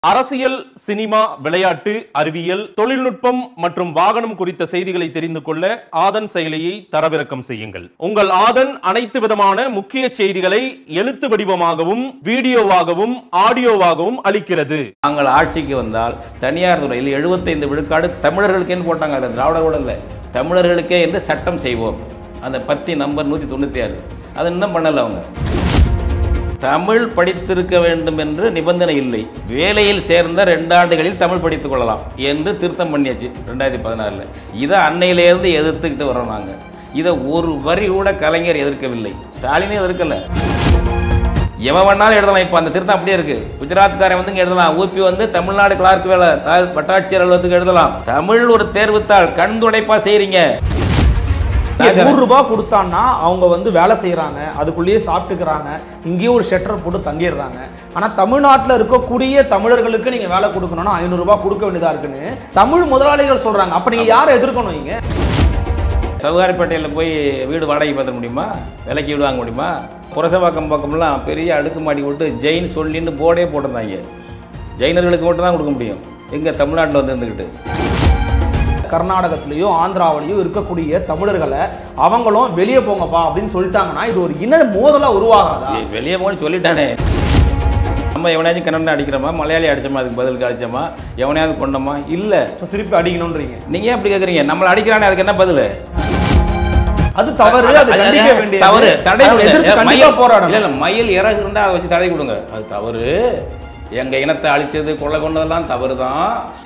அரசியல் சினிமா விளையாட்டு அறிவியல் தொழில்நுட்பம் மற்றும் வாகனம் குறித்த செய்திகளை தெரிந்து கொள்ள ஆதன் செயலியை தரவிறக்கம் செய்யுங்கள் உங்கள் ஆதன் அனைத்து விதமான முக்கிய செய்திகளை எழுத்து வடிவமாகவும் வீடியோவாகவும் ஆடியோவாகவும் அளிக்கிறது நாங்கள் ஆட்சிக்கு வந்தால் தனியார் துறையில் 75 விழுக்காடு தமிழர்களுக்கேன்னு போட்டாங்க அது திராவிட கூட இல்லை தமிழர்களுக்கே என்று சட்டம் செய்வோம் அந்த பத்தி நம்பர் நூற்றி தொண்ணூற்றி ஆறு அதை இன்னும் பண்ணலை அவங்க தமிழ் படித்திருக்க வேண்டும் என்று நிபந்தனை இல்லை வேலையில் சேர்ந்த ரெண்டு ஆண்டுகளில் தமிழ் படித்துக் கொள்ளலாம் என்று திருத்தம் பண்ணியாச்சு ரெண்டாயிரத்தி பதினாறில் இதை அன்னையிலேருந்து எதிர்த்துக்கிட்டு வரோம் நாங்கள் இதை ஒரு வரி கூட கலைஞர் எதிர்க்கவில்லை ஸ்டாலினே எதிர்க்கலை எவன் வேணாலும் எழுதலாம் இப்போ அந்த திருத்தம் அப்படியே இருக்கு குஜராத்காரன் வந்து இங்க எழுதலாம் ஊபி வந்து தமிழ்நாடு கிளார்க் வேலை தா- வட்டாட்சியர் அலுவலகத்துக்கு எழுதலாம் தமிழ் ஒரு தேர்வுத்தாள் கண் துடைப்பா செய்றீங்க இங்க நூறு ரூபாய் கொடுத்தான்னா அவங்க வந்து வேலை செய்யறாங்க அதுக்குள்ளேயே சாப்பிட்டுக்கிறாங்க இங்கேயே ஒரு ஷெட்டர் போட்டு தங்கிடுறாங்க ஆனா தமிழ்நாட்டுல இருக்கக்கூடிய தமிழர்களுக்கு நீங்க வேலை கொடுக்கணும்னா ஐநூறு ரூபாய் கொடுக்க வேண்டியதா இருக்குன்னு தமிழ் முதலாளிகள் சொல்றாங்க அப்ப நீங்க யாரை எதிர்க்கணும் இங்க சவுகாரிப்பேட்டையில் போய் வீடு வாடகை பார்த்த முடியுமா விலைக்கு வீடு வாங்க முடியுமா புரசவாக்கம் பக்கம்லாம் பெரிய அடுக்குமாடி விட்டு ஜெயின் சொல்லின்னு போர்டே போட்டிருந்தாங்க ஜெயினர்களுக்கு மட்டும் தான் கொடுக்க முடியும் எங்க தமிழ்நாட்டில் வந்து இருந்துக்கிட்டு கர்நாடகத்திலயோ ஆந்திராவிலயோ இருக்கக்கூடிய தமிழர்களை அவங்களும் வெளியே போங்கப்பா அப்படின்னு சொல்லிட்டாங்கன்னா இது ஒரு இன மோதலா உருவாகாதா ஏய், வெளியே போன்னு சொல்லிட்டானே நம்ம எவனையாச்சும் கன்னடம் அடிக்கிறோமா மலையாளி அடிச்சோமா அதுக்கு பதிலுக்கு அடிச்சோமா எவனையாவது கொண்டோமா இல்லை So, திருப்பி அடிக்கணும்ன்றீங்க நீங்க ஏன் அப்படி கேக்குறீங்க நம்மள அடிக்கிறானே அதுக்கு என்ன பதில் அது தவறு அது கண்டிக்க வேண்டிய தவறு தடை கொடுங்க. எதிர்த்து கண்டிப்பா மயில் இல்ல போராடணும் இல்ல மயில் இறகு இருந்தா அதை வச்சு தடை கொடுங்க அது தவறு எங்க இனத்தை அழிச்சது கொலை கொண்டதெல்லாம் தவறு தான்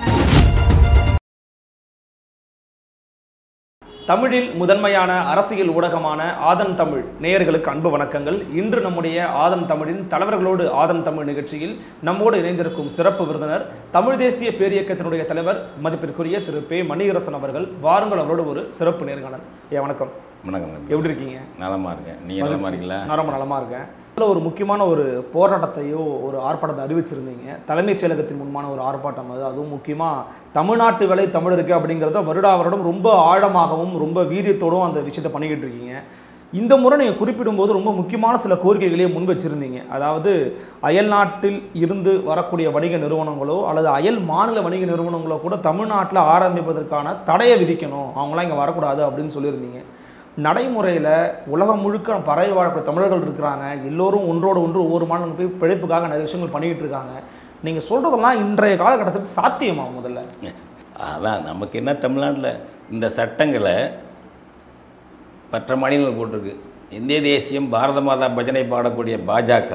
தமிழில் முதன்மையான அரசியல் ஊடகமான ஆதன் தமிழ் நேயர்களுக்கு அன்பு வணக்கங்கள் இன்று நம்முடைய ஆதன் தமிழின் தலைவர்களோடு ஆதன் தமிழ் நிகழ்ச்சியில் நம்மோடு இணைந்திருக்கும் சிறப்பு விருந்தினர் தமிழ் தேசிய பேரியக்கத்தினுடைய தலைவர் மதிப்பிற்குரிய திரு பே மணிகரசன் அவர்கள் வாருங்கள் அவரோடு ஒரு சிறப்பு நேர்காணல் ஏ வணக்கம் வணக்கம் தம்பி. எப்படி இருக்கீங்க நலமா இருக்கேன் நீங்க நலமா இருக்கீங்களா நான் ரொம்ப நலமா இருக்கேன் இதுல ஒரு முக்கியமான ஒரு போராட்டத்தையோ ஒரு ஆர்ப்பாட்டத்தை அறிவிச்சிருந்தீங்க தலைமைச் செயலகத்தின் முன்பான ஒரு ஆர்ப்பாட்டம் அது அதுவும் முக்கியமாக தமிழ்நாட்டு வேலை தமிழருக்கு அப்படிங்கிறத வருடா வருடம் ரொம்ப ஆழமாகவும் ரொம்ப வீரியத்தோடும் அந்த விஷயத்தை பண்ணிக்கிட்டு இருக்கீங்க இந்த முறை நீங்கள் குறிப்பிடும்போது ரொம்ப முக்கியமான சில கோரிக்கைகளையும் முன் வச்சிருந்தீங்க அதாவது அயல் நாட்டில் இருந்து வரக்கூடிய வணிக நிறுவனங்களோ அல்லது அயல் மாநில வணிக நிறுவனங்களோ கூட தமிழ்நாட்டில் ஆரம்பிப்பதற்கான தடையை விதிக்கணும் அவங்களாம் இங்கே வரக்கூடாது அப்படின்னு சொல்லியிருந்தீங்க நடைமுறையில் உலகம் முழுக்க பறவை வாழக்கூடிய தமிழர்கள் இருக்கிறாங்க எல்லோரும் ஒன்றோடு ஒன்று ஒவ்வொரு மாநிலம் போய் பிழைப்புக்காக நிறைய விஷயங்கள் பண்ணிக்கிட்டு இருக்காங்க நீங்கள் சொல்கிறதெல்லாம் இன்றைய காலகட்டத்துக்கு சாத்தியமா முதல்ல அதான் நமக்கு என்ன தமிழ்நாட்டில் இந்த சட்டங்களை மற்ற மாநிலங்கள் போட்டிருக்கு இந்திய தேசியம் பாரத மாதா பஜனை பாடக்கூடிய பாஜக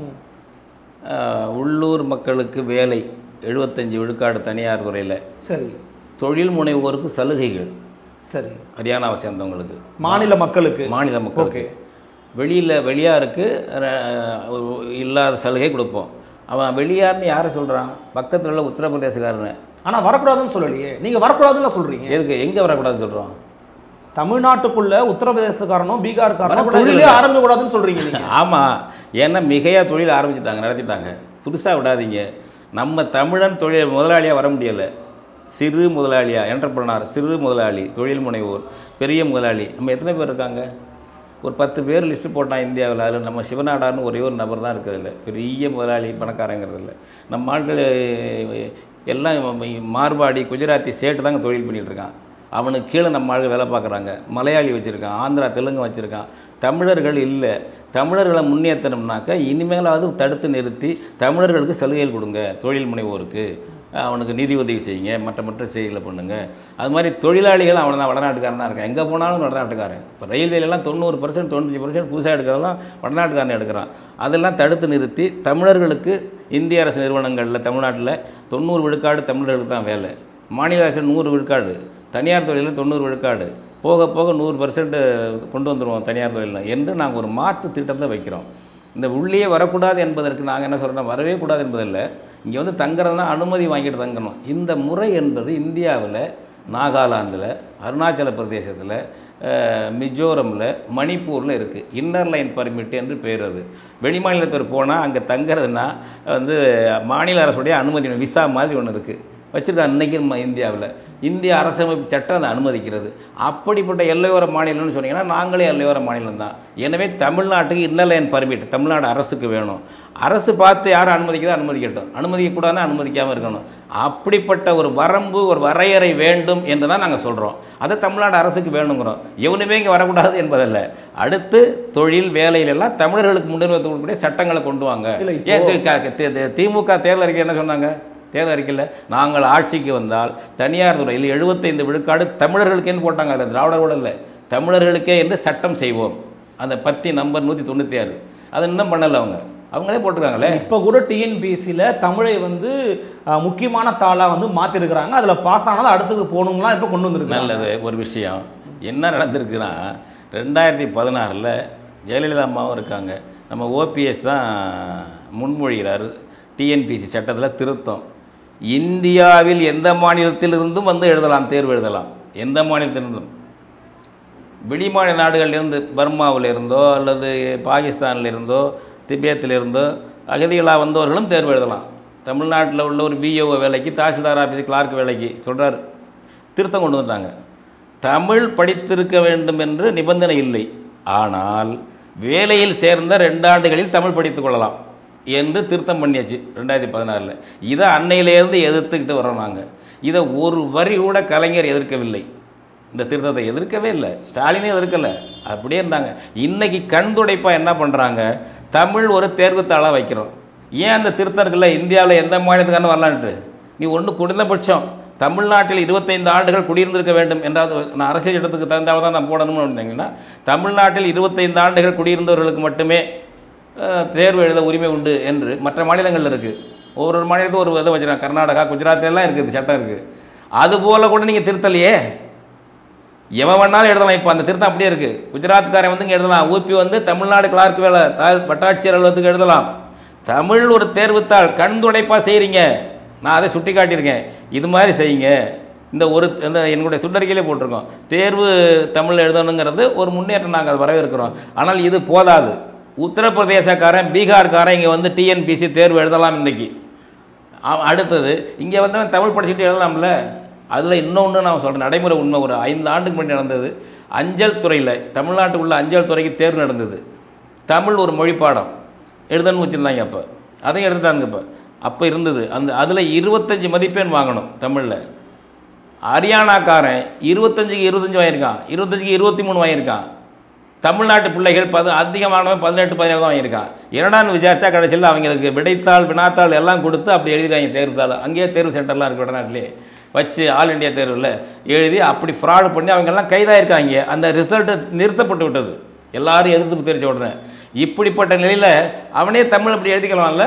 ஆஹ், உள்ளூர் மக்களுக்கு வேலை எழுபத்தஞ்சு விழுக்காடு தனியார் துறையில் சரி தொழில் முனைவோருக்கு சலுகைகள் சரி ஹரியானாவை சேர்ந்தவங்களுக்கு மாநில மக்களுக்கு மாநில மக்களுக்கு வெளியில் வெளியாருக்கு அஹ், இல்லாத சலுகை கொடுப்போம் அவன் வெளியார்னு யாரை சொல்கிறான் பக்கத்தில் உள்ள உத்தரப்பிரதேசக்காரனை ஆனால் வரக்கூடாதுன்னு சொல்லலையே நீங்கள் வரக்கூடாதுன்னு சொல்கிறீங்க எதுக்கு எங்கே வரக்கூடாதுன்னு சொல்கிறோம் தமிழ்நாட்டுக்குள்ள உத்தரப்பிரதேசக்காரனும் பீகார்காரனும் வரக்கூடாது தொழிலே இல்ல. ஆரம்பிக்கக்கூடாதுன்னு சொல்கிறீங்க நீங்கள் ஆமாம் ஏன்னா மிகையாக தொழில் ஆரம்பிச்சிட்டாங்க நடத்திட்டாங்க புதுசாக விடாதீங்க நம்ம தமிழன் தொழில் முதலாளியாக வர முடியலை சிறு முதலாளியா என்டர்பிரனார் சிறு முதலாளி தொழில் முனைவோர் பெரிய முதலாளி நம்ம எத்தனை பேர் இருக்காங்க ஒரு பத்து பேர் லிஸ்ட்டு போட்டான் இந்தியாவில் அதில் நம்ம சிவநாடார்னு ஒரே ஒரு நபர் தான் இருக்கிறதில்ல பெரிய முதலாளி பணக்காரங்கிறதில்ல நம்ம ஆட்கள் எல்லாம் மார்வாடி குஜராத்தி சேட்டு தாங்க தொழில் பண்ணிகிட்டு இருக்கான் அவனுக்கு கீழே நம்ம ஆளுங்க வேலை பார்க்குறாங்க மலையாளி வச்சுருக்கான் ஆந்திரா தெலுங்கு வச்சுருக்கான் தமிழர்கள் இல்லை தமிழர்களை முன்னேற்றணும்னாக்கா இனிமேலாவது தடுத்து நிறுத்தி தமிழர்களுக்கு சலுகைகள் கொடுங்க தொழில் முனைவோருக்கு அவனுக்கு நிதி உதவி செய்யுங்க மற்ற மற்ற செய்திகளை பண்ணுங்க அது மாதிரி தொழிலாளிகள் அவனை தான் வடநாட்டுக்காரன் தான் இருக்கான் எங்கே போனாலும் வடநாட்டுக்காரன் இப்போ ரயில்வேலெல்லாம் தொண்ணூறு பர்சன்ட் தொண்ணூற்றி பர்சன்ட் புதுசாக எடுக்கிறதெல்லாம் வடநாட்டுக்காரன் எடுக்கிறான் அதெல்லாம் தடுத்து நிறுத்தி தமிழர்களுக்கு இந்திய அரசு நிறுவனங்களில் தமிழ்நாட்டில் தொண்ணூறு விழுக்காடு தமிழர்களுக்கு தான் வேலை மாநில அரசு நூறு விழுக்காடு தனியார் தொழிலில் தொண்ணூறு விழுக்காடு போக போக நூறு பர்சன்ட் கொண்டு வந்துடுவோம் தனியார் தொழிலில் என்று நாங்கள் ஒரு மாற்று திட்டத்தை வைக்கிறோம் இந்த உள்ளே வரக்கூடாது என்பதற்கு நாங்கள் என்ன சொல்கிறோம் வரவே கூடாது என்பதில்லை இங்கே வந்து தங்குறதுனா அனுமதி வாங்கிட்டு தங்கணும் இந்த முறை என்பது இந்தியாவில் நாகாலாந்தில் அருணாச்சல பிரதேசத்தில் மிஜோரமில் மணிப்பூரில் இருக்குது இன்னர் லைன் பர்மிட் என்று பேர் அது வெளிமாநிலத்தவர் போனால் அங்கே தங்குறதுனா வந்து மாநில அரசுடைய அனுமதி விசா மாதிரி ஒன்று இருக்குது வச்சுருக்காங்க இன்றைக்கி நம்ம இந்தியாவில் இந்திய அரசமைப்பு சட்டம் அதை அனுமதிக்கிறது அப்படிப்பட்ட எல்லையோர மாநிலம்னு சொன்னீங்கன்னா நாங்களே எல்லையோர மாநிலம் தான் எனவே தமிழ்நாட்டுக்கு இன்னலைன் பர்மிட் தமிழ்நாடு அரசுக்கு வேணும் அரசு பார்த்து யாரும் அனுமதிக்கிறதோ அனுமதிக்கட்டும் அனுமதிக்கக்கூடாதுன்னா அனுமதிக்காமல் இருக்கணும் அப்படிப்பட்ட ஒரு வரம்பு ஒரு வரையறை வேண்டும் என்று தான் நாங்கள் சொல்கிறோம் அதை தமிழ்நாடு அரசுக்கு வேணுங்கிறோம் எவனுமே இங்கே வரக்கூடாது என்பதல்ல அடுத்து தொழில் வேலையிலெல்லாம் தமிழர்களுக்கு முன்னுரிமை கொடுக்கக்கூடிய சட்டங்களை கொண்டு வாங்க இல்ல, இப்போ- ஏன் தி- க- தி- தி- திமுக தேர்தல் அறிக்கை என்ன சொன்னாங்க தேர்தல் அறிக்கையில் நாங்கள் ஆட்சிக்கு வந்தால் தனியார் துறையில் எழுபத்தைந்து விழுக்காடு தமிழர்களுக்கேன்னு போட்டாங்க அது திராவிடரோட இல்லை தமிழர்களுக்கே என்று சட்டம் செய்வோம் அந்த பத்தி நம்பர் நூற்றி தொண்ணூற்றி ஆறு அதை இன்னும் பண்ணலை அவங்க அவங்களே போட்டிருக்காங்களே இப்போ கூட டிஎன்பிஎஸ்சியில் தமிழை வந்து அஹ், முக்கியமான தாளாக வந்து மாற்றிருக்கிறாங்க அதில் பாஸ் ஆனாலும் அடுத்தது போகணுங்களாம் இப்போ கொண்டு வந்திருக்காங்க நல்லது ஒரு விஷயம் என்ன நடந்திருக்குன்னா ரெண்டாயிரத்தி பதினாறில் ஜெயலலிதா அம்மாவும் இருக்காங்க நம்ம ஓபிஎஸ் தான் முன்மொழிகிறார் டிஎன்பிசி சட்டத்தில் திருத்தம் இந்தியாவில் எந்த மாநிலத்திலிருந்தும் வந்து எழுதலாம் தேர்வு எழுதலாம் எந்த மாநிலத்திலிருந்தும் வெளிமாநில நாடுகளிலிருந்து பர்மாவில் இருந்தோ அல்லது பாகிஸ்தானில் இருந்தோ திபேத்தில் இருந்தோ அகதிகளாக வந்தவர்களும் தேர்வு எழுதலாம் தமிழ்நாட்டில் உள்ள ஒரு பிஓ வேலைக்கு தாசில்தார் ஆஃபீஸ் கிளார்க் வேலைக்கு சொல்கிறார் திருத்தம் கொண்டு வந்துட்டாங்க தமிழ் படித்திருக்க வேண்டும் என்று நிபந்தனை இல்லை ஆனால் வேலையில் சேர்ந்த ரெண்டு ஆண்டுகளில் தமிழ் படித்துக் கொள்ளலாம் என்று திருத்தம் பண்ணியாச்சு ரெண்டாயிரத்தி பதினாறில் இதை அன்னையிலேருந்து எதிர்த்துக்கிட்டு வரோம் நாங்கள் இதை ஒரு வரி கூட கலைஞர் எதிர்க்கவில்லை இந்த திருத்தத்தை எதிர்க்கவே இல்லை ஸ்டாலினே எதிர்க்கலை அப்படியே இருந்தாங்க இன்னைக்கு கண் துடைப்பா என்ன பண்ணுறாங்க தமிழ் ஒரு தேர்வுத்தாளாக வைக்கிறோம் ஏன் அந்த திருத்தம் இருக்குல்ல இந்தியாவில் எந்த மாநிலத்துக்கான வரலான்ட்டு நீ ஒன்று குறைந்தபட்சம் தமிழ்நாட்டில் இருபத்தைந்து ஆண்டுகள் குடியிருந்திருக்க வேண்டும் என்றாவது நான் அரசியல் சட்டத்துக்கு தகுந்தால் தான் நான் போடணும்னு இருந்தீங்கன்னா தமிழ்நாட்டில் இருபத்தைந்து ஆண்டுகள் குடியிருந்தவர்களுக்கு மட்டுமே அஹ், தேர்வு எழுத உரிமை உண்டு என்று மற்ற மாநிலங்களில் இருக்குது ஒவ்வொரு மாநிலத்தும் ஒரு இதை வச்சுருக்காங்க கர்நாடகா குஜராத்ல எல்லாம் இருக்குது சட்டம் இருக்குது அதுபோல் கூட நீங்கள் திருத்தலையே எவன் வேணாலும் எழுதலாம் இப்போ அந்த திருத்தம் அப்படியே இருக்குது குஜராத்காரன் வந்து இங்கே எழுதலாம் ஊபி வந்து தமிழ்நாடு கிளார்க் வேலை தா- வட்டாட்சியர் அலுவலகத்துக்கு எழுதலாம் தமிழ் ஒரு தேர்வுத்தாள் கண் துடைப்பாக செய்கிறீங்க நான் அதை சுட்டி காட்டியிருக்கேன் இது மாதிரி செய்யுங்க இந்த ஒரு இந்த என்னுடைய சுண்டறிக்கையிலே போட்டிருக்கோம் தேர்வு தமிழ் எழுதணுங்கிறது ஒரு முன்னேற்றம் நாங்கள் அதை வரவேற்கிறோம் ஆனால் இது போதாது உத்தரப்பிரதேசக்காரன் பீகார்காரன் இங்கே வந்து டிஎன்பிசி தேர்வு எழுதலாம் இன்னைக்கு அவன் அடுத்தது இங்கே வந்தவன் தமிழ் படிச்சுட்டு எழுதலாம்ல அதில் இன்னொன்று நான் சொல்கிறேன் நடைமுறை உண்மை ஒரு ஐந்து ஆண்டுக்கு முன்னாடி நடந்தது அஞ்சல் துறையில் தமிழ்நாட்டுக்கு உள்ள அஞ்சல் துறைக்கு தேர்வு நடந்தது தமிழ் ஒரு மொழி பாடம் எழுதணும்னு வச்சுருந்தாங்க அப்போ அதையும் எடுத்துட்டாங்க இப்போ அப்போ இருந்தது அந்த அதில் இருபத்தஞ்சி மதிப்பெண் வாங்கணும் தமிழில் ஹரியானாக்காரன் இருபத்தஞ்சுக்கு இருபத்தஞ்சு வாங்கியிருக்கான் இருபத்தஞ்சுக்கு இருபத்தி மூணு வாங்கியிருக்கான் தமிழ்நாட்டு பிள்ளைகள் பது அதிகமானவன் பதினெட்டு பதினேழு தான் வாங்கியிருக்கான் இரண்டாம் விசாரிச்சா கடைசியில் அவங்களுக்கு விடைத்தாள் வினாத்தாள் எல்லாம் கொடுத்து அப்படி எழுதிருக்காங்க தேர்வுத்தாள் அங்கேயே தேர்வு சென்டர்லாம் இருக்கு வடநாட்டிலே வச்சு ஆல் இந்தியா தேர்வில் எழுதி அப்படி ஃப்ராடு பண்ணி அவங்க எல்லாம் கைதாயிருக்காங்க அந்த ரிசல்ட்டு நிறுத்தப்பட்டு விட்டது எல்லாரும் எதிர்த்து தெரிஞ்ச உடனே இப்படிப்பட்ட நிலையில் அவனே தமிழ் அப்படி எழுதிக்கலாம்ல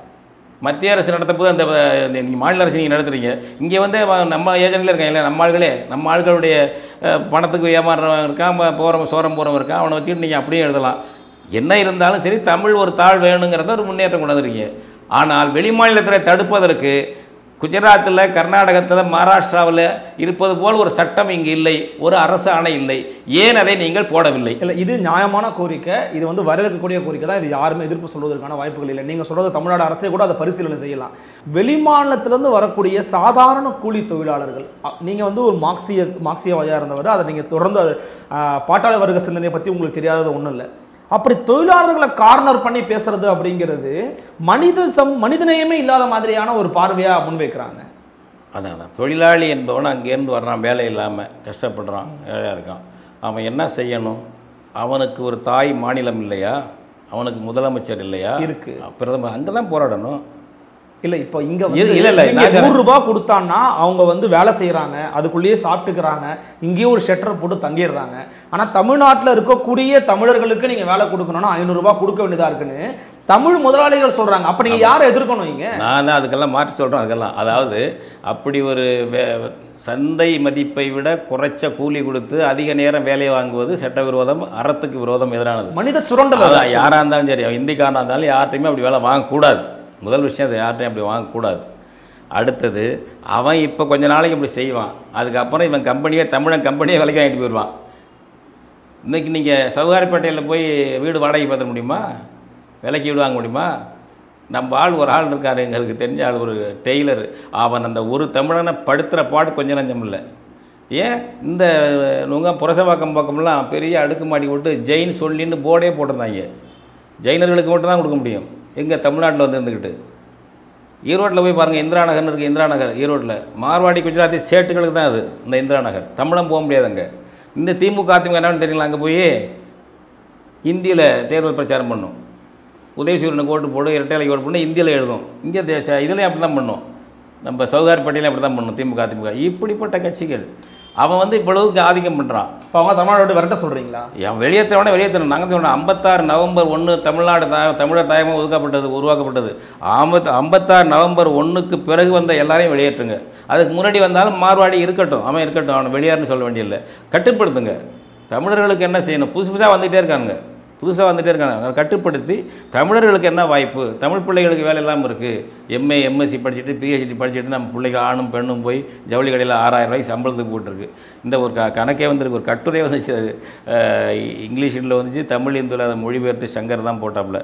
மத்திய அரசு நடத்தப்போது அந்த நீங்கள் மாநில அரசு நீங்கள் நடத்துறீங்க இங்கே வந்து அவன் நம்ம ஏஜென்ட்ல இருக்காங்க இல்லை நம்ம ஆள்களே நம்ம ஆள்களுடைய அஹ், பணத்துக்கு ஏமாறுறவன் இருக்கான் போகிறவன் சோரம் போகிறவன் இருக்கான் அவனை வச்சுட்டு நீங்கள் அப்படியே எழுதலாம் என்ன இருந்தாலும் சரி தமிழ் ஒரு தாழ் வேணுங்கிறத ஒரு முன்னேற்றம் கொண்டு வந்திருக்கீங்க ஆனால் வெளிமாநிலத்தில் தடுப்பதற்கு குஜராத்தில் கர்நாடகத்தில் மகாராஷ்டிராவில் இருப்பது போல் ஒரு சட்டம் இங்கு இல்லை ஒரு அரசு ஆணை இல்லை ஏன் அதை நீங்கள் போடவில்லை இல்லை இது நியாயமான கோரிக்கை இது வந்து வரவேற்கக்கூடிய கோரிக்கை தான் இது யாருமே எதிர்ப்பு சொல்வதற்கான வாய்ப்புகள் இல்லை நீங்கள் சொல்றது தமிழ்நாடு அரசே கூட அதை பரிசீலனை செய்யலாம் வெளிமாநிலத்திலேருந்து வரக்கூடிய சாதாரண கூலி தொழிலாளர்கள் அ- நீங்க வந்து ஒரு மார்க்சிய மார்க்சியவாதியாக இருந்தவர் அதை நீங்க தொடர்ந்து அது, ஆ, பாட்டாளி வர்க்க சிந்தனையை பற்றி உங்களுக்கு தெரியாதது ஒன்றும் இல்லை அப்படி தொழிலாளர்களை கார்னர் பண்ணி பேசுறது அப்படிங்கிறது மனித சம் மனிதநேயமே இல்லாத மாதிரியான ஒரு பார்வையா முன்வைக்கிறாங்க அதான் அதான் தொழிலாளி என்பவன் அங்கேருந்து வர்றான் வேலை இல்லாமல் கஷ்டப்படுறான் ஏழையாக இருக்கான் அவன் என்ன செய்யணும் அவனுக்கு ஒரு தாய் மாநிலம் இல்லையா அவனுக்கு முதலமைச்சர் இல்லையா இருக்கு. பிரதமர் அங்கே தான் போராடணும் இல்ல இப்போ இங்க இது- வந்து இல்ல, இல்ல, நீங்க நான் நூறு ரூபாய் கொடுத்தான்னா அவங்க வந்து வேலை செய்யறாங்க அதுக்குள்ளேயே சாப்பிட்டுக்கிறாங்க இங்கேயே ஒரு ஷெட்டரை போட்டு தங்கிடுறாங்க ஆனா தமிழ்நாட்டுல இருக்கக்கூடிய தமிழர்களுக்கு நீங்க வேலை கொடுக்கணும்னா ஐநூறு ரூபாய் கொடுக்க வேண்டியதா இருக்குன்னு தமிழ் முதலாளிகள் சொல்றாங்க அப்ப நீங்க யாரை எதிர்க்கணும் இங்க நான் தான் அதுக்கெல்லாம் மாற்றி சொல்கிறேன் அதுக்கெல்லாம் அதாவது அப்படி ஒரு வே சந்தை மதிப்பை விட குறைச்ச கூலி கொடுத்து அதிக நேரம் வேலையை வாங்குவது சட்டவிரோதம் அறத்துக்கு விரோதம் எதிரானது மனித சுரண்டல் அது. அதான் யாராக இருந்தாலும் சரி அவன் இந்திக்காரனாக இருந்தாலும் யார்ட்டையுமே அப்படி வேலை வாங்கக்கூடாது முதல் விஷயம் அது யார்ட்டையும் அப்படி வாங்கக்கூடாது அடுத்தது அவன் இப்போ கொஞ்ச நாளைக்கு இப்படி செய்வான் அதுக்கப்புறம் இவன் கம்பெனியே தமிழன் கம்பெனியே விலைக்கு வாங்கிட்டு போயிடுவான் இன்றைக்கி நீங்கள் சவுகாரிப்பேட்டையில் போய் வீடு வாடகை பார்த்துட முடியுமா விலைக்கு வீடு வாங்க முடியுமா நம்ம ஆள் ஒரு ஆள் இருக்கார் எங்களுக்கு தெரிஞ்ச ஆள் ஒரு டெய்லர் அவன் அந்த ஒரு தமிழனை படுத்துகிற பாடு கொஞ்சம் நஞ்சம் இல்லை ஏன் இந்த நுங்க புரசவாக்கம் பக்கம்லாம் பெரிய அடுக்குமாடி விட்டு ஜெயின் சொல்லின்னு போர்டே போட்டிருந்தாங்க ஜெயினர்களுக்கு மட்டும் தான் கொடுக்க முடியும் எங்கே தமிழ்நாட்டில் வந்து இருந்துக்கிட்டு ஈரோட்டில் போய் பாருங்கள் இந்திரா நகர்னு இருக்குது இந்திரா நகர் ஈரோட்டில் மார்வாடி குஜராத்தி சேட்டுகளுக்கு தான் அது இந்த இந்திரா நகர் தமிழம் போக முடியாது அங்கே இந்த திமுக அதிமுக என்னன்னு தெரியல அங்கே போய் இந்தியில் தேர்தல் பிரச்சாரம் பண்ணும் உதயசூரியனுக்கு ஓட்டு போடு இரட்டைலைக்கு ஓட்டு போட்டு இந்தியில் எழுதும் இங்கே தேச இதுலேயும் அப்படி தான் பண்ணும் நம்ம சௌகார் பட்டியலையும் அப்படி தான் பண்ணும் திமுக அதிமுக இப்படிப்பட்ட கட்சிகள் அவன் வந்து இவ்வளவுக்கு ஆதிக்கம் பண்ணுறான் இப்போ அவங்க தமிழ்நாடு விட்டு விரட்ட சொல்றீங்களா என் வெளியேற்றவனே வெளியேற்றணும் நாங்கள் சொன்னோம் ஐம்பத்தாறு நவம்பர் ஒன்று தமிழ்நாடு தா தமிழர் தாயமாக ஒதுக்கப்பட்டது உருவாக்கப்பட்டது ஐம்பத் ஐம்பத்தாறு நவம்பர் ஒன்றுக்கு பிறகு வந்த எல்லாரையும் வெளியேற்றுங்க அதுக்கு முன்னாடி வந்தாலும் மார்வாடி இருக்கட்டும் அவன் இருக்கட்டும் அவனை வெளியாருன்னு சொல்ல வேண்டியதில்லை கட்டுப்படுத்துங்க தமிழர்களுக்கு என்ன செய்யணும் புதுசு புதுசாக வந்துகிட்டே இருக்காங்க புதுசாக வந்துகிட்டே இருக்காங்க அதை கட்டுப்படுத்தி தமிழர்களுக்கு என்ன வாய்ப்பு தமிழ் பிள்ளைகளுக்கு வேலை இல்லாமல் இருக்குது எம்ஏ எம்எஸ்சி படிச்சுட்டு பிஹெச்டி படிச்சுட்டு நம்ம பிள்ளைகள் ஆணும் பெண்ணும் போய் ஜவுளி கடையில் ஆறாயிரம் ரூபாய்க்கு சம்பளத்துக்கு போட்டிருக்கு இந்த ஒரு க கணக்கே வந்துருக்கு ஒரு கட்டுரையே வந்துச்சு அது அஹ், இங்கிலீஷில் வந்துச்சு தமிழ் இந்துவில் அதை மொழிபெயர்த்து சங்கர் தான் போட்டாப்புல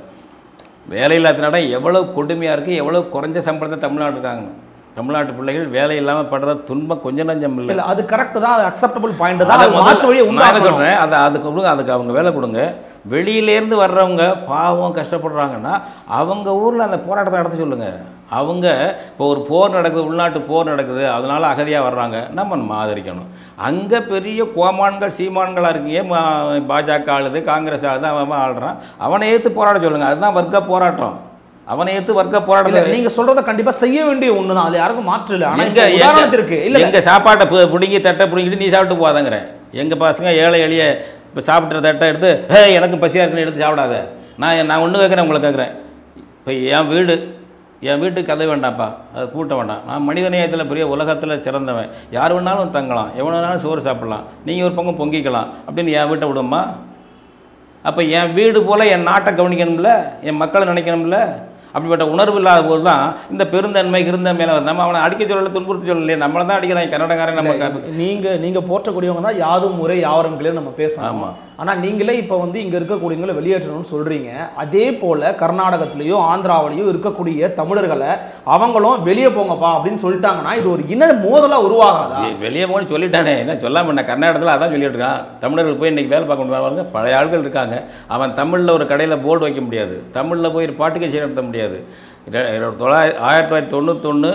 வேலை இல்லாதனால எவ்வளோ கொடுமையாக இருக்குது எவ்வளோ குறைஞ்ச சம்பளத்தை தமிழ்நாடு இருக்காங்க தமிழ்நாட்டு பிள்ளைகள் வேலை இல்லாமல் படுற துன்பம் கொஞ்சம் நஞ்சம் இல்லை இல்ல அது கரெக்ட் தான் அது அக்செப்டபிள் பாயிண்ட் தான் அதை அது முதல்ல- மாற்று வழியை நான் என்ன உண்டாக்கணும் சொல்கிறேன் அதை அதுக்கு கொடுங்க அதுக்கு அவங்க வேலை கொடுங்க வெளியிலேருந்து வர்றவங்க பாவம் கஷ்டப்படுறாங்கன்னா அவங்க ஊரில் அந்த போராட்டத்தை நடத்த சொல்லுங்கள் அவங்க இப்போ ஒரு போர் நடக்குது உள்நாட்டு போர் நடக்குது அதனால அகதியாக வர்றாங்க நம்ம நம்ம ஆதரிக்கணும் அங்கே பெரிய கோமான்கள் சீமான்களாக இருக்கீங்க ம- பாஜக ஆளுது காங்கிரஸ் ஆளுது அவன் அவன் ஆள்றான் அவனை ஏற்று போராட சொல்லுங்கள் அதுதான் வர்க்க போராட்டம் அவனை ஏற்று வர்க்க இல்ல போராட்டம் நீங்க சொல்றத கண்டிப்பா செய்ய வேண்டிய ஒண்ணுதான் அது யாருக்கும் மாற்று இல்ல ஆனா எங்க இப்ப உதாரணத்திற்கு இல்ல எங்க சாப்பாட்டை பு- பிடுங்கி தட்டை பிடுங்கிட்டு நீ சாப்பிட்டு போகாதங்கிறேன் எங்க பசங்க ஏழை எளிய இப்போ சாப்பிட்ற தட்டை எடுத்து ஹே எனக்கு பசியாக இருக்குன்னு எடுத்து சாப்பிடாத நான் நான் ஒன்று கேட்குறேன் உங்களை கேட்குறேன் இப்போ என் வீடு என் வீட்டுக்கு கதை வேண்டாம்ப்பா அது பூட்ட வேண்டாம் நான் மனித நேயத்தில் பெரிய உலகத்தில் சிறந்தவன் யார் வேணாலும் தங்கலாம் எவன் வேணாலும் சோறு சாப்பிடலாம் நீங்கள் ஒரு பக்கம் பொங்கிக்கலாம் அப்படின்னு என் வீட்டை விடுமா அப்போ என் வீடு போல் என் நாட்டை கவனிக்கணும்ல என் மக்களை நினைக்கணும்ல அப்படிப்பட்ட உணர்வு இல்லாத போது தான் இந்த பெருந்தன்மை கிருந்தன்மையில வருது. நம்ம அவனை அடிக்க சொல்லலை துன்புறுத்தி சொல்லலையே நம்மளை தான் அடிக்கிறான் கன்னடக்காரன் நம்ம க- நீங்க நீங்க போற்றக்கூடியவங்க தான் யாதும் முறை யாவரும் கிளியர் நம்ம பேசணும் ஆமா. ஆனா நீங்களே இப்ப வந்து இங்க இருக்கக்கூடியவங்களை வெளியேற்றணும்னு சொல்றீங்க அதே போல கர்நாடகத்திலயோ ஆந்திராவிலயோ இருக்கக்கூடிய தமிழர்களை அவங்களும் வெளியே போங்கப்பா அப்படின்னு சொல்லிட்டாங்கன்னா இது ஒரு இன மோதலா உருவாகாதா ஏய், வெளியே போன்னு சொல்லிட்டானே என்ன சொல்லாம என்ன கர்நாடகத்தில் அதான் சொல்லிட்டு இருக்கான் தமிழர்கள் போய் இன்னைக்கு வேலை பார்க்க முடியாது பழைய ஆட்கள் இருக்காங்க அவன் தமிழில் ஒரு கடையில் போர்டு வைக்க முடியாது தமிழில் போய் ஒரு பாட்டு கச்சேரி நடத்த முடியாது ரெ- ரெ- தொள்ளாயிரத்தி ஆயிரத்தி தொள்ளாயிரத்தி தொண்ணூத்தொன்று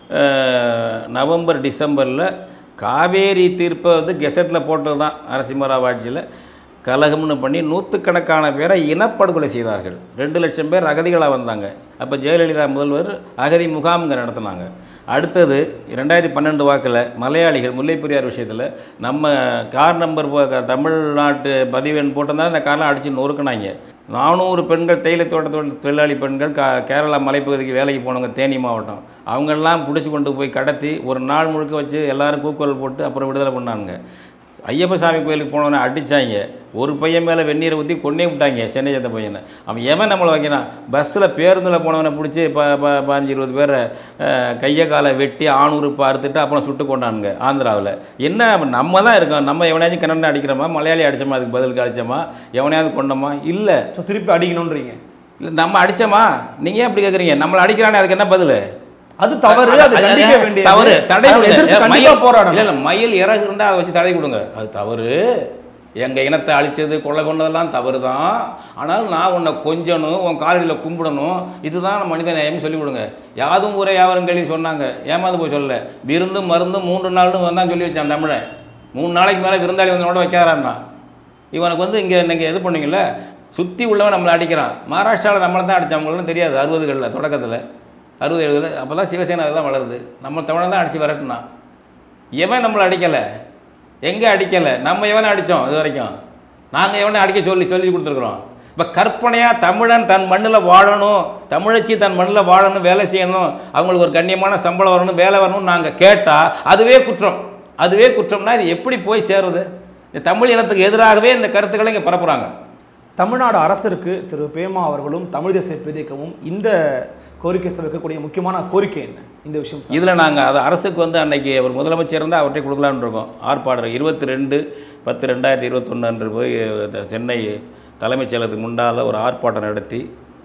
நவம்பர் டிசம்பரில் காவேரி தீர்ப்பை வந்து கெசட்டில் போட்டது தான் நரசிம்மராவ் ஆட்சியில் கலகம்னு பண்ணி நூற்றுக்கணக்கான பேரை இனப்படுகொலை செய்தார்கள் ரெண்டு லட்சம் பேர் அகதிகளாக வந்தாங்க அப்போ ஜெயலலிதா முதல்வர் அகதி முகாம்ங்க நடத்தினாங்க அடுத்தது ரெண்டாயிரத்தி பன்னெண்டு வாக்கில் மலையாளிகள் முல்லைப்பெரியார் விஷயத்தில் நம்ம கார் நம்பர் போ- க- தமிழ்நாட்டு பதிவெண் போட்டிருந்தா அந்த காரெலாம் அடித்து நொறுக்குனாங்க நானூறு பெண்கள் தேயிலை தோட்ட தொழில் தொழிலாளி பெண்கள் கா கேரளா மலைப்பகுதிக்கு வேலைக்கு போனவங்க தேனி மாவட்டம் அவங்கெல்லாம் பிடிச்சி கொண்டு போய் கடத்தி ஒரு நாள் முழுக்க வச்சு எல்லாரும் கூக்குரல் போட்டு அப்புறம் விடுதலை பண்ணானுங்க ஐயப்ப சாமி கோயிலுக்கு போனவனை அடித்தாங்க ஒரு பையன் மேலே வெந்நீரை ஊற்றி கொண்டே விட்டாங்க சென்னை சேர்ந்த பையனை அவன் எவன் நம்மளை வைக்கிறான் பஸ்ஸில் பேருந்தில் போனவனை பிடிச்சி ப ப பதினஞ்சு இருபது பேரை அஹ், கையை காலை வெட்டி ஆணூறு அறுத்துட்டு அப்புறம் சுட்டு கொண்டானுங்க ஆந்திராவில் என்ன அப்ப நம்ம தான் இருக்கோம் நம்ம எவனையாச்சும் கன்னடம் அடிக்கிறோமா மலையாளி அடித்தோமா அதுக்கு பதிலுக்கு அடித்தோமா எவனையாவது கொண்டோமா இல்லை So, திருப்பி அடிக்கணும்ன்றீங்க இல்லை நம்ம அடித்தோமா நீங்கள் ஏன் அப்படி கேட்குறீங்க நம்மளை அடிக்கிறானே அதுக்கு என்ன பதில் அது தவறு அது கண்டிக்க வேண்டிய தவறு தடை கொடுங்க. எதிர்த்து கண்டிப்பா மயில் இல்ல போராடணும் இல்ல மயில் இறகு இருந்தா அதை வச்சு தடை கொடுங்க அது தவறு எங்க இனத்தை அழிச்சது கொலை கொண்டதெல்லாம் தவறு தான் ஆனால் நான் உன்னை கொஞ்சணும் உன் காலடியில் கும்பிடணும் இதுதான் மனித நேயம் சொல்லி கொடுங்க யாதும் ஊரே யாவரும் கேள்வி சொன்னாங்க ஏமாந்து போய் சொல்லல விருந்தும் மருந்தும் மூன்று நாள்னு வந்தான் சொல்லி வச்சான் தமிழன் மூணு நாளைக்கு மேலே விருந்தாளி வந்தனோட வைக்காரான்னா இவனுக்கு வந்து இங்கே நீங்கள் இது பண்ணீங்கல்ல சுற்றி உள்ளவன் நம்மளை அடிக்கிறான் மகாராஷ்டிராவில் நம்மளை தான் அடித்தான் அவங்களும் தெரியாது அறுபதுகளில் தொடக்கத்தில் அறுபது எழுபதுல அப்போ தான் சிவசேனா அதெல்லாம் வளருது நம்ம தமிழன் தான் அடித்து விரட்டினான் எவன் நம்மளை அடிக்கலை எங்கே அடிக்கலை நம்ம எவனை அடித்தோம் இது வரைக்கும் நாங்கள் எவனை அடிக்க சொல்லி சொல்லி கொடுத்துருக்குறோம் இப்போ கற்பனையாக தமிழன் தன் மண்ணில் வாழணும் தமிழச்சி தன் மண்ணில் வாழணும் வேலை செய்யணும் அவங்களுக்கு ஒரு கண்ணியமான சம்பளம் வரணும் வேலை வரணும்னு நாங்கள் கேட்டால் அதுவே குற்றம் அதுவே குற்றம்னா இது எப்படி போய் சேருது இந்த தமிழ் இனத்துக்கு எதிராகவே இந்த கருத்துக்களை இங்கே பரப்புகிறாங்க தமிழ்நாடு அரசிற்கு திரு பேமா அவர்களும் தமிழ் தேசிய பிரதிக்கவும் இந்த கோரிக்கை வைக்கக்கூடிய முக்கியமான கோரிக்கை என்ன இந்த விஷயம் சார். இதில் நாங்கள் அது அரசுக்கு வந்து அன்னைக்கு அவர் முதலமைச்சர் இருந்தால் அவர்கிட்ட கொடுக்கலான்னு இருக்கோம் ஆர்ப்பாடுறோம் இருபத்தி ரெண்டு பத்து ரெண்டாயிரத்தி இருபத்தொன்று அன்று போய் இந்த சென்னை தலைமைச் செயலகத்துக்கு முன்னால் ஒரு ஆர்ப்பாட்டம் நடத்தி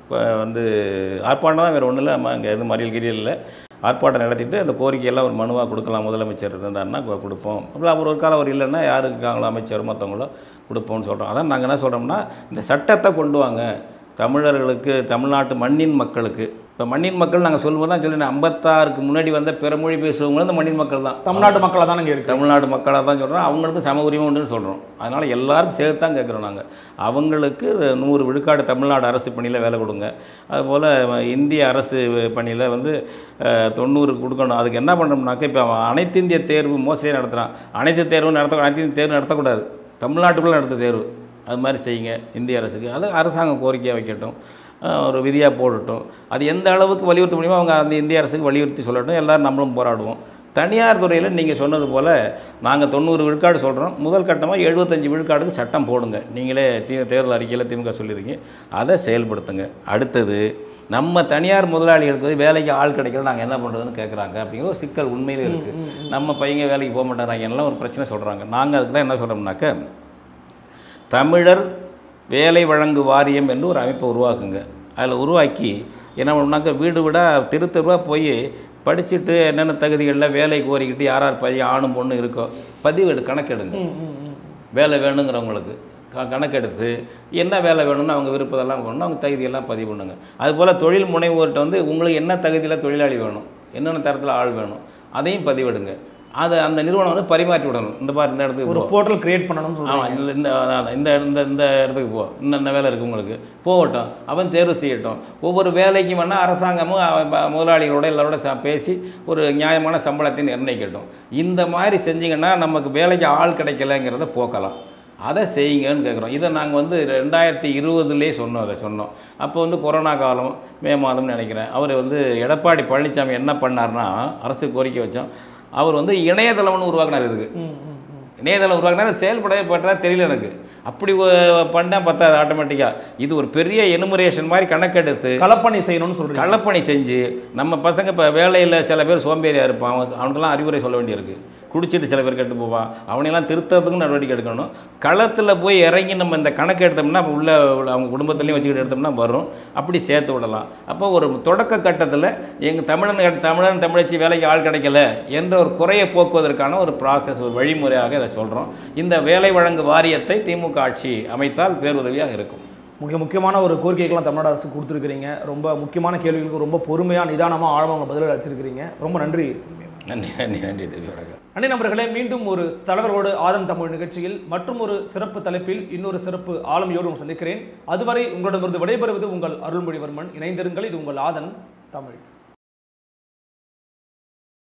இப்போ வந்து ஆர்ப்பாட்டம் தான் வேறு ஒன்றும் இல்லை நம்ம இங்கே எதுவும் மறியல்கிரியில் ஆர்ப்பாட்டம் நடத்திட்டு அந்த கோரிக்கையெல்லாம் ஒரு மனுவாக கொடுக்கலாம் முதலமைச்சர் இருந்தாருன்னா கொ- கொடுப்போம் அப்புறம் அவர் ஒரு காலம் அவர் இல்லைன்னா யார் இருக்காங்களோ அமைச்சர் மற்றவங்களோ கொடுப்போம்னு சொல்கிறோம் அதான் நாங்கள் என்ன சொல்கிறோம்னா இந்த சட்டத்தை கொண்டு வாங்க தமிழர்களுக்கு தமிழ்நாட்டு மண்ணின் மக்களுக்கு இப்போ மண்ணின் மக்கள் நாங்கள் சொல்லும்போது தான் சொல்லினேன் ஐம்பத்தாறுக்கு முன்னாடி வந்த பிற மொழி பேசுவவங்களும் இந்த மண்ணின் மக்கள் தான் தமிழ்நாட்டு மக்களாக தான் இங்கே இருக்கு தமிழ்நாடு மக்களாக தான் சொல்கிறோம் அவங்களுக்கும் சம உரிமை உண்டுன்னு சொல்கிறோம் அதனால் எல்லாருக்கும் சேர்த்து தான் கேட்குறோம் நாங்கள் அவங்களுக்கு நூறு விழுக்காடு தமிழ்நாடு அரசு பணியில் வேலை கொடுங்க அதுபோல் இந்திய அரசு பணியில் வந்து அஹ், தொண்ணூறு கொடுக்கணும் அதுக்கு என்ன பண்ணோம்னாக்க இப்போ அவன் அனைத்து இந்திய தேர்வு மோசடியாக நடத்துகிறான் அனைத்து தேர்வும் நடத்த அனைத்து இந்திய தேர்வு நடத்தக்கூடாது தமிழ்நாட்டுக்குள்ளே நடத்த தேர்வு அது மாதிரி செய்யுங்க இந்திய அரசுக்கு அது அரசாங்கம் கோரிக்கையாக வைக்கட்டும் அஹ், ஒரு விதியாக போடட்டும் அது எந்த அளவுக்கு வலியுறுத்த முடியுமோ அவங்க அந்த இந்திய அரசுக்கு வலியுறுத்தி சொல்லட்டும் எல்லோரும் நம்மளும் போராடுவோம் தனியார் துறையில் நீங்கள் சொன்னது போல் நாங்கள் தொண்ணூறு விழுக்காடு சொல்கிறோம் முதல் கட்டமாக எழுபத்தஞ்சு விழுக்காடுக்கு சட்டம் போடுங்க நீங்களே தீ தேர்தல் அறிக்கையில் திமுக சொல்லியிருக்கீங்க அதை செயல்படுத்துங்க அடுத்தது நம்ம தனியார் முதலாளிகளுக்கு வந்து வேலைக்கு ஆள் கிடைக்கல நாங்கள் என்ன பண்ணுறதுன்னு கேட்குறாங்க அப்படிங்கிற ஒரு சிக்கல் உண்மையிலே இருக்குது நம்ம பையங்க வேலைக்கு போக மாட்டேறாங்க எல்லாம் ஒரு பிரச்சனை சொல்கிறாங்க நாங்கள் அதுக்கு தான் என்ன சொல்கிறோம்னாக்க தமிழர் வேலை வழங்கு வாரியம் என்று ஒரு அமைப்பை உருவாக்குங்க அதில் உருவாக்கி என்ன பண்ணாக்க வீடு வீடாக தெரு தெருவாக போய் படிச்சுட்டு என்னென்ன தகுதிகளில் வேலை கோரிக்கிட்டு யார் யார் பையன் ஆணும் பொண்ணு இருக்கோ பதிவேடு கணக்கெடுங்க வேலை வேணுங்கிறவங்களுக்கு க கணக்கெடுத்து என்ன வேலை வேணும்னு அவங்க விருப்பத்தெல்லாம் பண்ணணும் அவங்க தகுதியெல்லாம் பதிவு பண்ணுங்க அதுபோல் தொழில் முனைவோர்கிட்ட வந்து உங்களுக்கு என்ன தகுதியில் தொழிலாளி வேணும் என்னென்ன தரத்தில் ஆள் வேணும் அதையும் பதிவிடுங்க அதை அந்த நிறுவனம் வந்து பரிமாற்றி விடணும் இந்த மாதிரி இந்த இடத்துக்கு ஒரு போ. போர்ட்டல் கிரியேட் பண்ணணும்னு சொல்றாங்க ஆமாம் இந்த இந்த அதான், அதான். இந்த இந்த இந்த இடத்துக்கு போ இன்னென்ன வேலை இருக்குது உங்களுக்கு போகட்டும் அவன் தேர்வு செய்யட்டும் ஒவ்வொரு வேலைக்கும் வேணால் அரசாங்கமும் அவன் ப- முதலாளிகளோட எல்லாரோட ச பேசி ஒரு நியாயமான சம்பளத்தை நிர்ணயிக்கட்டும் இந்த மாதிரி செஞ்சீங்கன்னா நமக்கு வேலைக்கு ஆள் கிடைக்கலங்கிறத போக்கலாம் அதை செய்யுங்கன்னு கேட்குறோம் இதை நாங்கள் வந்து ரெண்டாயிரத்தி இருபதுலேயே சொன்னோம் அதை சொன்னோம் அப்போ வந்து கொரோனா காலம் மே மாதம்னு நினைக்கிறேன் அவர் வந்து எடப்பாடி பழனிசாமி என்ன பண்ணார்னா அரசு கோரிக்கை வச்சோம் அவர் வந்து இணையதளம்னு உருவாக்குனார் இதுக்கு ம், ம், ம். இணையதளம் உருவாக்குனா செயல்படவே பட்டதா தெரியல எனக்கு அப்படி ஒ- பண்ணா பத்தாது ஆட்டோமேட்டிக்காக இது ஒரு பெரிய எனுமரேஷன் மாதிரி கணக்கெடுத்து களப்பணி செய்யணும்னு சொல்றீங்க களப்பணி செஞ்சு நம்ம பசங்க இப்போ வேலையில் சில பேர் சோம்பேறியாக இருப்பான் அவன் அவனுக்கெல்லாம் அறிவுரை சொல்ல வேண்டியிருக்கு குடிச்சிட்டு சில பேர் கெட்டு போவான் அவனையெல்லாம் திருத்தத்துக்கும் நடவடிக்கை எடுக்கணும் களத்தில் போய் இறங்கி நம்ம இந்த கணக்கு எடுத்தோம்னா அப்ப உள்ள உள்ள அவங்க குடும்பத்துலேயும் வச்சுக்கிட்டு எடுத்தோம்னா வரும் அப்படி சேர்த்து விடலாம் அப்போ ஒரு தொடக்க கட்டத்தில் எங்கள் தமிழன் கட்ட- தமிழன் தமிழச்சி வேலைக்கு ஆள் கிடைக்கல என்ற ஒரு குறையை போக்குவதற்கான ஒரு ப்ராசஸ் ஒரு வழிமுறையாக இதை சொல்கிறோம் இந்த வேலை வழங்கு வாரியத்தை திமுக ஆட்சி அமைத்தால் பேருதவியாக இருக்கும் மிக முக்கியமான ஒரு கோரிக்கைகள்லாம் தமிழ்நாடு அரசு கொடுத்துருக்கிறீங்க ரொம்ப முக்கியமான கேள்விகளுக்கு ரொம்ப பொறுமையாக நிதானமாக ஆழமாக உங்க பதில் அளிச்சிருக்கிறீங்க ரொம்ப நன்றி நன்றி நன்றி நன்றி தேவி வணக்கம் அன்னை நண்பர்களே மீண்டும் ஒரு தலைவரோடு ஆதம் தமிழ் நிகழ்ச்சியில் மற்றும் ஒரு சிறப்பு தலைப்பில் இன்னொரு சிறப்பு ஆளுமையோடு உங்களை சந்திக்கிறேன் அதுவரை உங்களிடமிருந்து விடைபெறுவது உங்கள் அருள்மொழிவர்மன் இணைந்திருங்கள் இது உங்கள் ஆதன் தமிழ்